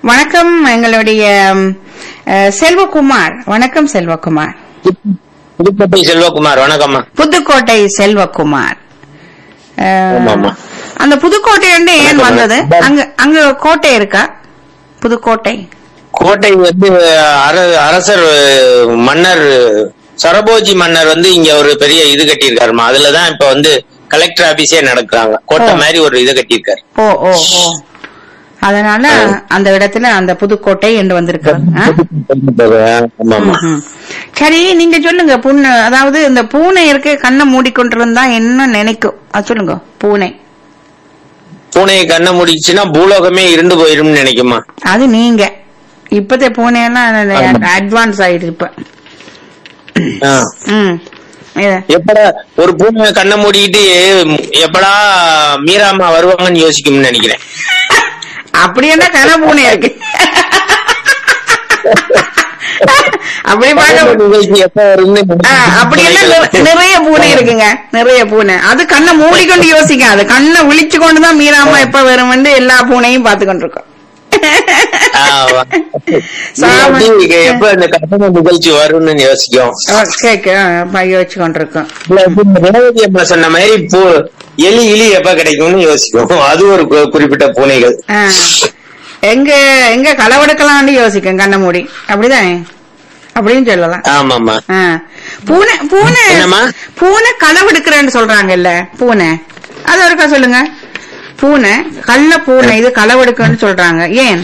வணக்கம் எங்களுடைய ம், அஹ், செல்வகுமார் வணக்கம் செல்வகுமார் புதுக்கோட்டை செல்வகுமார் வணக்கம்மா புதுக்கோட்டை செல்வகுமார் அஹ், ஆமாம்மா. அந்த புதுக்கோட்டை வந்து ஏன் வணக்கம், வந்தது வணக்கம். அங்க அங்க கோட்டை இருக்கா புதுக்கோட்டை கோட்டை வந்து அர- அரசர் அஹ், மன்னர் சரபோஜி மன்னர் வந்து இங்க ஒரு பெரிய இது கட்டியிருக்காருமா அதுலதான் இப்ப வந்து கலெக்டர் ஆபீஸே நடக்கிறாங்க கோட்டை ஓ. மாதிரி ஒரு இது கட்டியிருக்காரு ஓ ஓ ஓ அதனால அந்த இடத்துல அந்த புதுக்கோட்டை என்று வந்திருக்காங்க ஆ? ஆமா ஆமா ம்ஹும். சரி நீங்க சொல்லுங்க புண்ணு அதாவது இந்த பூனை இருக்கு கண்ணை மூடிக்கொண்டிருந்தா என்ன நினைக்கும் அது சொல்லுங்க பூனை பூனையை கண்ணை முடிச்சுன்னா பூலோகமே இருண்டு போயிரும்னு நினைக்குமா அது நீங்க இப்பத்த பூனையெல்லாம் ஆமா. அட்வான்ஸ் ஆயிட்டு இப்ப ஆ. ம் இது- எப்படா ஒரு பூனை கண்ணை மூடிட்டு எப்படா மீராமா வருவாங்கன்னு யோசிக்கும்னு நினைக்கிறேன் அப்படி என்ன கன பூனை இருக்கு அப்படி பார்க்க நிகழ்ச்சி எப்ப வரும்னு ஆ, அப்படி எல்லாம் நிற- நிறைய பூனை இருக்குங்க நிறைய பூனை அது கண்ணை மூடிக்கொண்டு யோசிக்காது கண்ணை விழிச்சு கொண்டுதான் மீராமா எப்ப வரும்னு எல்லா பூனையும் பார்த்து கொண்டிருக்கோம் ஆமா. சாம- இல்லாட்டி எப்ப இந்த கட்டண நிகழ்ச்சி வரும்னு யோசிக்கும் கேக்கு யோசிச்சு கொண்டிருக்கோம் இல்லாட்டி இந்த ரேவதி அம்மா சொன்ன மாதிரி பூ எலி இலி எப்ப கிடைக்கும்னு யோசிக்கும் அது ஒரு கு- குறிப்பிட்ட பூனைகள் ஆ. எங்க எங்க களவெடுக்கலாம்னு யோசிக்கும் கண்ணை மூடி அப்படிதான் அப்படின்னு சொல்லலாம் ஆமாமா ஆ. பூனை பூனை என்னம்மா? பூனை களவெடுக்கிறேன்னு சொல்றாங்கல்ல பூனை அது ஒருக்கா சொல்லுங்க பூனை கள்ள பூனை இது களவெடுக்குன்னு சொல்றாங்க ஏன்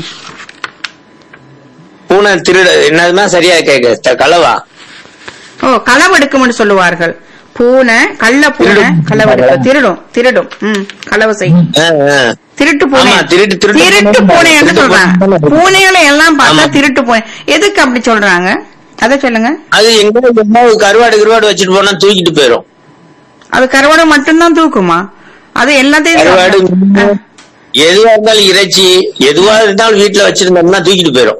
பூனை திருட என்னதுமா சரியா கேக்கு த- களவா ஓ களவெடுக்கும்னு சொல்லுவார்கள் பூனை கள்ள பூனை திருடும். களவெடுக்க திருடும் திருடும் ம் களவு செய்யும் ஆ, ஆ. திருட்டு பூனை ஆமா, திருட்டு- திருட்டு திருட்டு பூனை. பூனைன்னு திருட்டு சொல்றாங்க பூனை. பூனைகளை எல்லாம் பார்த்தா ஆமா. திருட்டு பூனை எதுக்கு அப்படி சொல்றாங்க அத சொல்லுங்க அது எங்க எங்கேயாவது கருவாடு கருவாடு வச்சுட்டு போனா தூக்கிட்டு போயிரும் அது கருவாடை மட்டும்தான் தூக்குமா அது எல்லாத்தையும் கருவாடு சாப்பிடும். ஆ. எதுவா இருந்தாலும் இறைச்சி எதுவா இருந்தாலும் வீட்டுல வச்சிருந்தோம்னா தூக்கிட்டு போயிரும்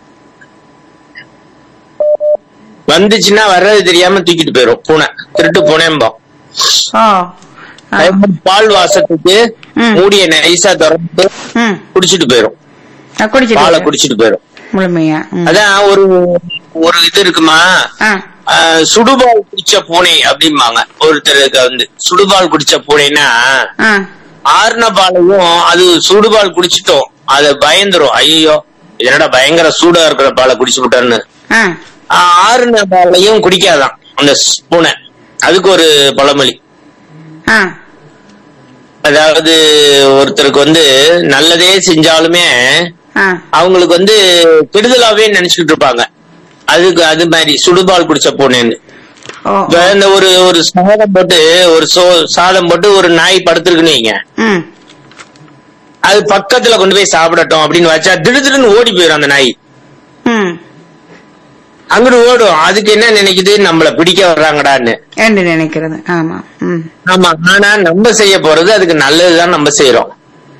வந்துச்சுன்னா வர்றது தெரியாம தூக்கிட்டு போயிரும் பூனை திருட்டு பூனைம்போம் ஓ ஆ. அதே மாதிரி பால் வாசத்துக்கு ம். மூடிய நைஸா திறந்து ம் குடிச்சிட்டு போயிரும் ஆ, குடிச்சிட்டு பாலை இரு. குடிச்சிட்டு போயிரும் முழுமையா ம். அதான் ஒரு ஒரு இது இருக்குமா ஆ ஆஹ், சுடுபால் குடிச்ச பூனை அப்படிம்பாங்க ஒருத்தருக்கு வந்து சுடுபால் குடிச்ச பூனைன்னா ஆ ஆறுன பாலையும் அது சுடுபால் குடிச்சிட்டோம் அது பயந்துரும் ஐயோ என்னடா பயங்கர சூடா இருக்கிற பாலை குடிச்சு விட்டான்னு ஆ ஆஹ், ஆறுன பாலையும் குடிக்காதான் அந்த ஸ்- பூனை அதுக்கு ஒரு பழமொழி ஆ அதாவது ஒருத்தருக்கு வந்து நல்லதே செஞ்சாலுமே ஆ அவங்களுக்கு வந்து கெடுதலாவே நினைச்சுக்கிட்டு இருப்பாங்க அதுக்கு அது மாதிரி சுடுபால் குடிச்ச பூனைன்னு ஓ இப்ப இந்த ஒரு ஒரு சாதம் போட்டு ஒரு சோ சாதம் போட்டு ஒரு நாய் படுத்திருக்குன்னு வைங்க ம் அது பக்கத்துல கொண்டு போய் சாப்பிடட்டும் அப்படின்னு வச்சா திடுதிடுன்னு ஓடி போயிடும் அந்த நாய் ம் அங்கிட்டு ஓடும் அதுக்கு என்ன நினைக்குது நம்மள பிடிக்க வர்றாங்கடான்னு என்று நினைக்கிறது ஆமா ம் ஆமா ஆனா நம்ம செய்ய போறது அதுக்கு நல்லதுதான் நம்ம செய்யறோம்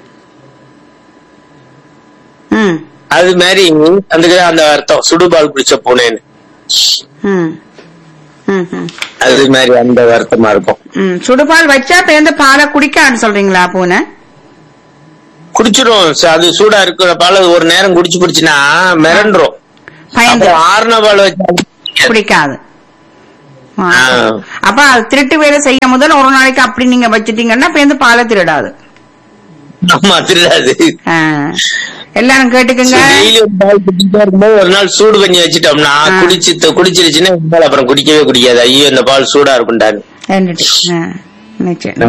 ம் அது மாதிரி அதுக்கு அந்த அர்த்தம் சுடுபால் குடிச்ச பூனைன்னு ம் ம் ம் அது மாதிரி அந்த அர்த்தமா இருக்கும் ம் சுடுபால் வச்சா பேருந்து பாலை குடிக்கான்னு சொல்றீங்களா பூனை குடிச்சிரும் ச- அது சூடா இருக்கிற பால் அது ஒரு நேரம் குடிச்சு குடிச்சுன்னா மிரண்டுரும் பயந்து அப்புறம் ஆறுன பால் வச்சா பிடிக்காது ஆ. ஆ. அப்ப அது திருட்டு வேலை செய்ய முதல் ஒரு நாளைக்கு அப்படி நீங்க வச்சிட்டீங்கன்னா பேருந்து பாலை திருடாது ஆமா திருடாது ஆ. எல்லாரும் கேட்டுக்குங்க டெய்லி ஒரு பால் குடிச்சிட்டே இருக்கும்போது ஒரு நாள் சூடு பண்ணி வச்சுட்டோம்னா ஆ. குடிச்சு குடிச்சிருச்சுன்னா இந்த பால் அப்புறம் குடிக்கவே குடிக்காது ஐயோ இந்த பால் சூடா இருக்கும்டான்னு ரெண்டு டி- ஆ, நிச்சயம்